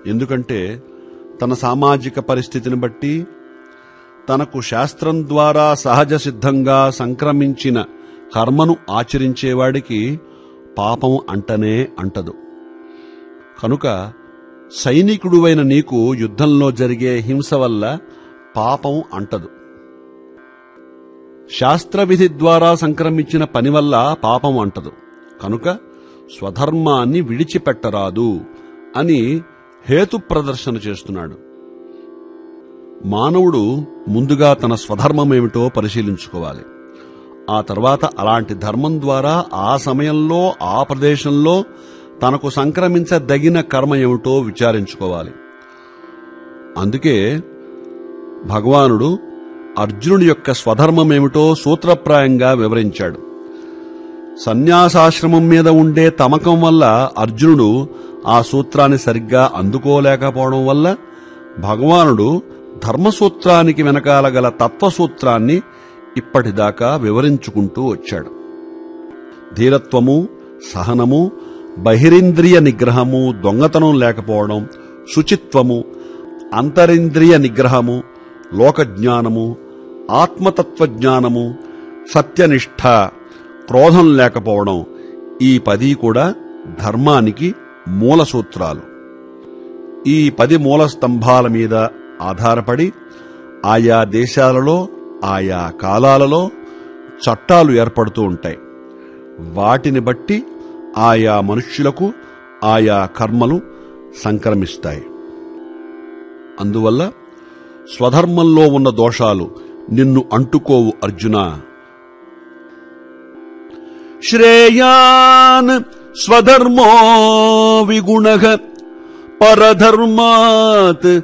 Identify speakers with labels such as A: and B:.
A: ఎందుకంటే తన సామాజిక పరిస్థితిని బట్టి తనకు శాస్త్రం ద్వారా సహజ సిద్ధంగా సంక్రమించిన కర్మను ఆచరించేవాడికి పాపం అంటనే అంటదు కనుక సైనికుడువైన నీకు యుద్ధంలో జరిగే హింస వల్ల పాపం అంటదు శాస్త్రవిధి ద్వారా సంక్రమించిన పని వల్ల పాపం అంటదు కనుక స్వధర్మాన్ని విడిచిపెట్టరాదు అని హేతు ప్రదర్శన చేస్తున్నాడు మానవుడు ముందుగా తన స్వధర్మమేమిటో పరిశీలించుకోవాలి ఆ తర్వాత అలాంటి ధర్మం ద్వారా ఆ సమయంలో ఆ ప్రదేశంలో తనకు సంక్రమించదగిన కర్మ ఏమిటో విచారించుకోవాలి అందుకే భగవానుడు అర్జునుడి యొక్క స్వధర్మమేమిటో సూత్రప్రాయంగా వివరించాడు సన్యాసాశ్రమం మీద ఉండే తమకం వల్ల అర్జునుడు ఆ సూత్రాన్ని సరిగ్గా అందుకోలేకపోవడం వల్ల భగవానుడు ధర్మసూత్రానికి వెనకాల గల తత్వసూత్రాన్ని ఇప్పటిదాకా వివరించుకుంటూ వచ్చాడు ధీరత్వము సహనము బహిరింద్రియ నిగ్రహము దొంగతనం లేకపోవడం శుచిత్వము అంతరింద్రియ నిగ్రహము లోకజ్ఞానము ఆత్మతత్వజ్ఞానము సత్యనిష్ఠ క్రోధం లేకపోవడం ఈ పది కూడా ధర్మానికి మూల సూత్రాలు ఈ పది మూల స్తంభాల మీద ఆధారపడి ఆయా దేశాలలో ఆయా కాలాలలో చట్టాలు ఏర్పడుతూ ఉంటాయి వాటిని బట్టి ఆయా మనుష్యులకు ఆయా కర్మలు సంక్రమిస్తాయి అందువల్ల స్వధర్మంలో ఉన్న దోషాలు నిన్ను అంటుకోవు అర్జున శ్రేయాన్ స్వధర్మో విగుణ పరధర్మాత్